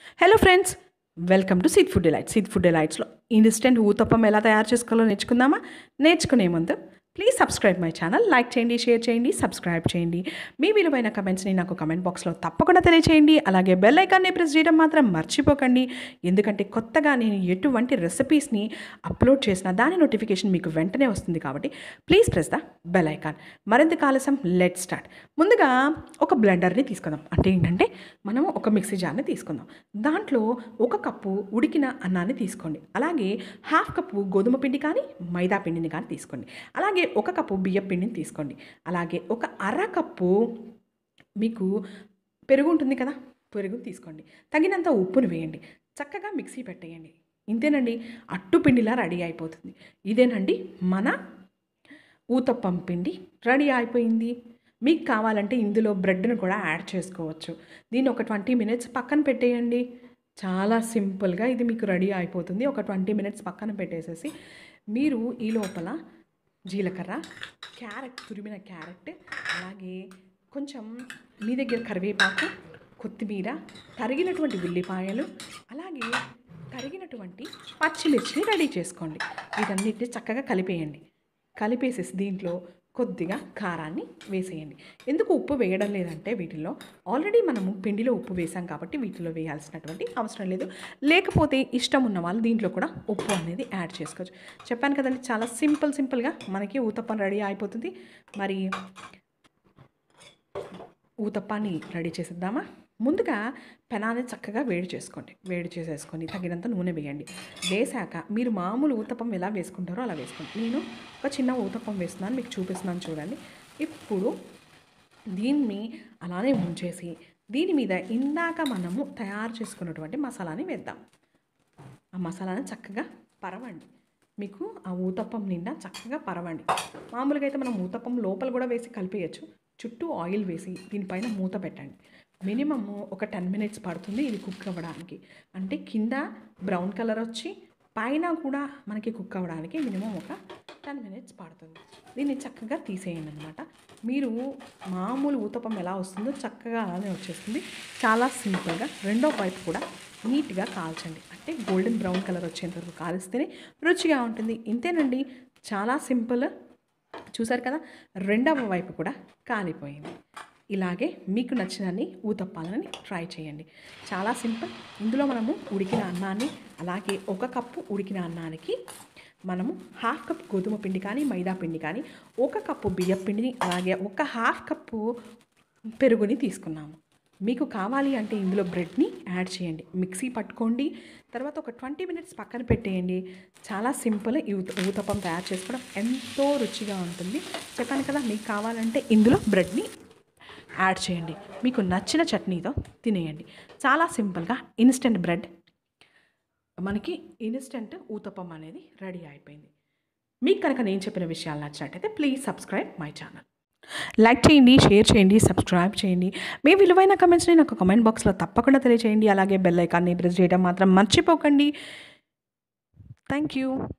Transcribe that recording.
hello friends welcome to seat food delights seat food డిలైట్స్లో instant uttapam ఎలా తయారు చేసుకోవాలో నేర్చుకుందామా నేర్చుకునే ముందు please subscribe my channel like చేయండి షేర్ చేయండి సబ్స్క్రైబ్ చేయండి మీ విలువైన కమెంట్స్ని నాకు కమెంట్ బాక్స్లో తప్పకుండా తెలియచేయండి అలాగే బెల్ ఐకాన్ని ప్రెస్ చేయడం మాత్రం మర్చిపోకండి ఎందుకంటే కొత్తగా నేను ఎటువంటి రెసిపీస్ని అప్లోడ్ చేసిన దాని నోటిఫికేషన్ మీకు వెంటనే వస్తుంది కాబట్టి please press the bell icon మరింత ఆలస్యం లెట్ స్టార్ట్ ముందుగా ఒక బ్లెండర్ని తీసుకుందాం అంటే ఏంటంటే మనం ఒక మిక్సీ జార్ని తీసుకుందాం దాంట్లో ఒక కప్పు ఉడికిన అన్నాన్ని తీసుకోండి అలాగే హాఫ్ కప్పు గోధుమ పిండి కానీ మైదా పిండిని కానీ తీసుకోండి అలాగే ఒక కప్పు బియ్యం పిండిని తీసుకోండి అలాగే ఒక అర కప్పు మీకు పెరుగు ఉంటుంది కదా పెరుగు తీసుకోండి తగినంత ఉప్పును వేయండి చక్కగా మిక్సీ పెట్టేయండి ఇంతేనండి అట్టు పిండిలా రెడీ అయిపోతుంది ఇదేనండి మన ఊతప్పం పిండి రెడీ అయిపోయింది మీకు కావాలంటే ఇందులో బ్రెడ్ను కూడా యాడ్ చేసుకోవచ్చు దీన్ని ఒక ట్వంటీ మినిట్స్ పక్కన పెట్టేయండి చాలా సింపుల్గా ఇది మీకు రెడీ అయిపోతుంది ఒక ట్వంటీ మినిట్స్ పక్కన పెట్టేసేసి మీరు ఈ లోపల జీలకర్ర క్యారెట్ తురిమిన క్యారెట్ అలాగే కొంచెం మీ దగ్గర కరివేపాకు కొత్తిమీర తరిగినటువంటి ఉల్లిపాయలు అలాగే తరిగినటువంటి పచ్చిమిర్చిని రెడీ చేసుకోండి వీటన్నిటిని చక్కగా కలిపేయండి కలిపేసేసి దీంట్లో కొద్దిగా కారాన్ని వేసేయండి ఎందుకు ఉప్పు వేయడం లేదంటే వీటిలో ఆల్రెడీ మనము పిండిలో ఉప్పు వేసాం కాబట్టి వీటిలో వేయాల్సినటువంటి అవసరం లేదు లేకపోతే ఇష్టం ఉన్న వాళ్ళు దీంట్లో కూడా ఉప్పు అనేది యాడ్ చేసుకోవచ్చు చెప్పాను కదండి చాలా సింపుల్ సింపుల్గా మనకి ఊతప్పం రెడీ అయిపోతుంది మరి ఊతప్పాన్ని రెడీ చేసేద్దామా ముందుగా పెనాన్ని చక్కగా వేడి చేసుకోండి వేడి చేసేసుకొని తగినంత నూనె వేయండి వేసాక మీరు మామూలు ఊతప్పం ఎలా వేసుకుంటారో అలా వేసుకోండి నేను ఒక చిన్న ఊతప్పం వేస్తున్నాను మీకు చూపిస్తున్నాను చూడండి ఇప్పుడు దీన్ని అలానే ఉంచేసి దీని మీద ఇందాక మనము తయారు చేసుకున్నటువంటి మసాలాని వేద్దాం ఆ మసాలాని చక్కగా పరవండి మీకు ఆ ఊతప్పం నిండా చక్కగా పరవండి మామూలుగా అయితే మనం ఊతప్పం లోపల కూడా వేసి కలిపేయచ్చు చుట్టూ ఆయిల్ వేసి దీనిపైన మూత పెట్టండి మినిమమ్ ఒక టెన్ మినిట్స్ పడుతుంది ఇది కుక్ అవ్వడానికి అంటే కింద బ్రౌన్ కలర్ వచ్చి పైన కూడా మనకి కుక్ అవ్వడానికి మినిమం ఒక టెన్ మినిట్స్ పడుతుంది దీన్ని చక్కగా తీసేయండి అనమాట మీరు మామూలు ఊతప్పం ఎలా వస్తుందో చక్కగా అలానే వచ్చేస్తుంది చాలా సింపుల్గా రెండో వైపు కూడా నీట్గా కాల్చండి అంటే గోల్డెన్ బ్రౌన్ కలర్ వచ్చేంత వరకు కాలిస్తేనే రుచిగా ఉంటుంది ఇంతేనండి చాలా సింపుల్ చూసారు కదా రెండవ వైపు కూడా కాలిపోయింది ఇలాగే మీకు నచ్చినన్ని ఊతప్పాలని ట్రై చేయండి చాలా సింపుల్ ఇందులో మనము ఉడికిన అన్నాన్ని అలాగే ఒక కప్పు ఉడికిన అన్నానికి మనము హాఫ్ కప్ గోధుమ పిండి కానీ మైదా పిండి కానీ ఒక కప్పు బియ్యం పిండిని అలాగే ఒక హాఫ్ కప్పు పెరుగుని తీసుకున్నాము మీకు కావాలి అంటే ఇందులో బ్రెడ్ని యాడ్ చేయండి మిక్సీ పట్టుకోండి తర్వాత ఒక ట్వంటీ మినిట్స్ పక్కన పెట్టేయండి చాలా సింపుల్ ఈ ఊత ఊతప్పం తయారు చేసుకోవడం ఎంతో రుచిగా ఉంటుంది చెప్పాను కదా మీకు కావాలంటే ఇందులో బ్రెడ్ని యాడ్ చేయండి మీకు నచ్చిన చట్నీతో తినేయండి చాలా సింపుల్గా ఇన్స్టెంట్ బ్రెడ్ మనకి ఇన్స్టెంట్ ఊతప్పం అనేది రెడీ అయిపోయింది మీకు కనుక నేను చెప్పిన విషయాలు నచ్చినట్టయితే please subscribe my channel like చేయండి షేర్ చేయండి సబ్స్క్రైబ్ చేయండి మీ విలువైన కమెంట్స్ని నాకు కమెంట్ బాక్స్లో తప్పకుండా తెలియచేయండి అలాగే బెల్ ఐకాన్ని ప్రెస్ చేయడం మాత్రం మర్చిపోకండి థ్యాంక్ యూ